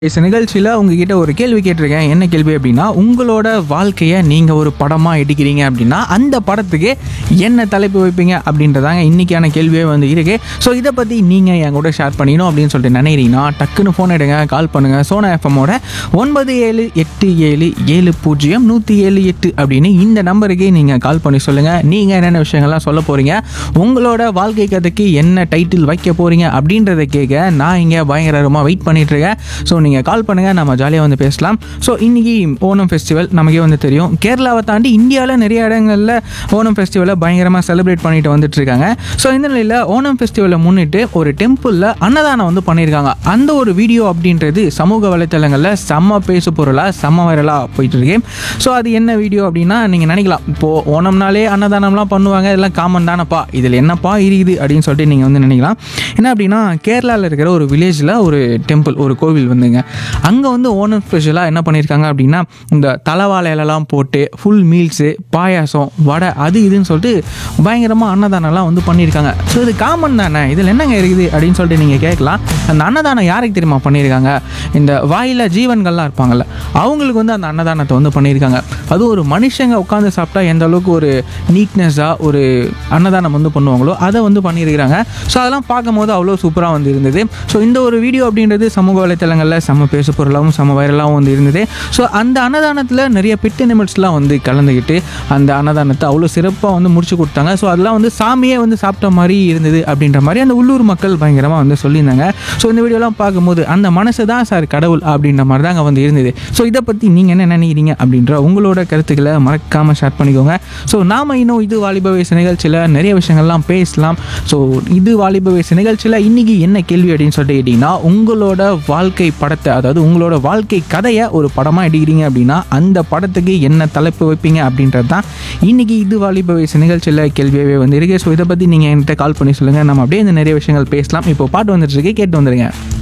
இந்த நிகழ்ச்சியில் உங்ககிட்ட ஒரு கேள்வி கேட்டிருக்கேன் என்ன கேள்வி அப்படின்னா உங்களோட வாழ்க்கையை நீங்கள் ஒரு படமாக எடுக்கிறீங்க அப்படின்னா அந்த படத்துக்கு என்ன தலைப்பு வைப்பீங்க அப்படின்றதாங்க இன்றைக்கான கேள்வியே வந்து இருக்கு ஸோ இதை பற்றி நீங்கள் என் கூட ஷேர் பண்ணிக்கணும் அப்படின்னு சொல்லிட்டு நினைக்கிறீங்கன்னா டக்குன்னு ஃபோன் எடுங்க கால் பண்ணுங்கள் சோனா எஃப்எம்மோட ஒன்பது ஏழு எட்டு ஏழு ஏழு பூஜ்ஜியம் நூற்றி ஏழு எட்டு அப்படின்னு இந்த நம்பருக்கு நீங்கள் கால் பண்ணி சொல்லுங்கள் நீங்கள் என்னென்ன விஷயங்கள்லாம் சொல்ல போகிறீங்க உங்களோட வாழ்க்கை கதைக்கு என்ன டைட்டில் வைக்க போகிறீங்க அப்படின்றத கேட்க நான் இங்கே பயங்கரமாக வெயிட் பண்ணிட்டு இருக்கேன் ஸோ நீங்கள் கால் பண்ணுங்கள் நம்ம ஜாலியாக வந்து பேசலாம் ஸோ இன்றைக்கி ஓணம் ஃபெஸ்டிவல் நமக்கே வந்து தெரியும் கேரளாவை தாண்டி இந்தியாவில் நிறைய இடங்களில் ஓணம் ஃபெஸ்டிவலை பயங்கரமாக செலிப்ரேட் பண்ணிட்டு வந்துட்டு இருக்காங்க ஸோ இந்த நிலையில் ஓணம் ஃபெஸ்டிவலை முன்னிட்டு ஒரு டெம்பிளில் அன்னதானம் வந்து பண்ணியிருக்காங்க அந்த ஒரு வீடியோ அப்படின்றது சமூக வலைத்தளங்களில் செம்ம பேசு பொருளாக செம்ம வைரலாக போயிட்டு இருக்கு ஸோ அது என்ன வீடியோ அப்படின்னா நீங்கள் நினைக்கலாம் இப்போது ஓணம்னாலே அன்னதானம்லாம் பண்ணுவாங்க இதெல்லாம் காமன் தானப்பா இதில் என்னப்பா இருக்குது அப்படின்னு சொல்லிட்டு நீங்கள் வந்து நினைக்கலாம் என்ன அப்படின்னா கேரளாவில் இருக்கிற ஒரு வில்லேஜில் ஒரு டெம்பிள் ஒரு கோவில் வந்துங்க அங்கே வந்து ஓணம் ஸ்பெஷலாக என்ன பண்ணியிருக்காங்க அப்படின்னா இந்த தலைவாழை இலலாம் போட்டு ஃபுல் மீல்ஸு பாயாசம் வடை அது இதுன்னு சொல்லிட்டு பயங்கரமாக அன்னதானம்லாம் வந்து பண்ணியிருக்காங்க ஸோ இது காமன் தானே இதில் என்னங்க இருக்குது அப்படின்னு சொல்லிட்டு நீங்கள் கேட்கலாம் அந்த அன்னதானம் யாருக்கு தெரியுமா பண்ணியிருக்காங்க இந்த வாயில ஜீவன்கள்லாம் இருப்பாங்கல்ல அவங்களுக்கு வந்து அந்த அன்னதானத்தை வந்து பண்ணியிருக்காங்க அதுவும் ஒரு மனுஷங்க உட்காந்து சாப்பிட்டா எந்த அளவுக்கு ஒரு நீட்னஸாக ஒரு அன்னதானம் வந்து பண்ணுவாங்களோ அதை வந்து பண்ணியிருக்கிறாங்க ஸோ அதெல்லாம் பார்க்கும்போது அவ்வளோ சூப்பராக வந்து இருந்தது ஸோ இந்த ஒரு வீடியோ அப்படின்றது சமூக வலைத்தளங்களில் செம்ம பேசு பொருளாகவும் செம்ம வைரலாகவும் வந்து இருந்தது ஸோ அந்த அன்னதானத்தில் நிறைய பெட் அனிமல்ஸ்லாம் வந்து கலந்துக்கிட்டு அந்த அன்னதானத்தை அவ்வளோ சிறப்பாக வந்து முடிச்சு கொடுத்தாங்க ஸோ அதெல்லாம் வந்து சாமியே வந்து சாப்பிட்ட மாதிரி இருந்தது அப்படின்ற மாதிரி அந்த உள்ளூர் மக்கள் பயங்கரமாக வந்து சொல்லியிருந்தாங்க ஸோ இந்த வீடியோலாம் பார்க்கும்போது அந்த மனசு தான் சார் கடவுள் அப்படின்ற மாதிரி தாங்க வந்து இருந்தது ஸோ இதை பற்றி நீங்கள் என்ன நினைக்கிறீங்க அப்படின்ற உங்களோட கருத்துக்களை மறக்காமல் ஷேர் பண்ணிக்கோங்க ஸோ நாம இன்னும் இது வாலிப வயசு நிகழ்ச்சியில் நிறைய விஷயங்கள்லாம் பேசலாம் ஸோ இது வாலிப வயசு நிகழ்ச்சியில் இன்றைக்கி என்ன கேள்வி அப்படின்னு சொல்லிட்டு கேட்டிங்கன்னா உங்களோட வாழ்க்கை படத்தை அதாவது உங்களோட வாழ்க்கை கதையை ஒரு படமாக எடுக்கிறீங்க அப்படின்னா அந்த படத்துக்கு என்ன தலைப்பு வைப்பீங்க அப்படின்றது தான் இன்றைக்கி இது வாலிப வயசு நிகழ்ச்சியில் கேள்வியாகவே வந்து இருக்கு ஸோ இதை பற்றி நீங்கள் என்கிட்ட கால் பண்ணி சொல்லுங்கள் நம்ம அப்படியே இந்த நிறைய விஷயங்கள் பேசலாம் இப்போ பாட்டு வந்துட்டு இருக்கு கேட்டு வந்துடுங்க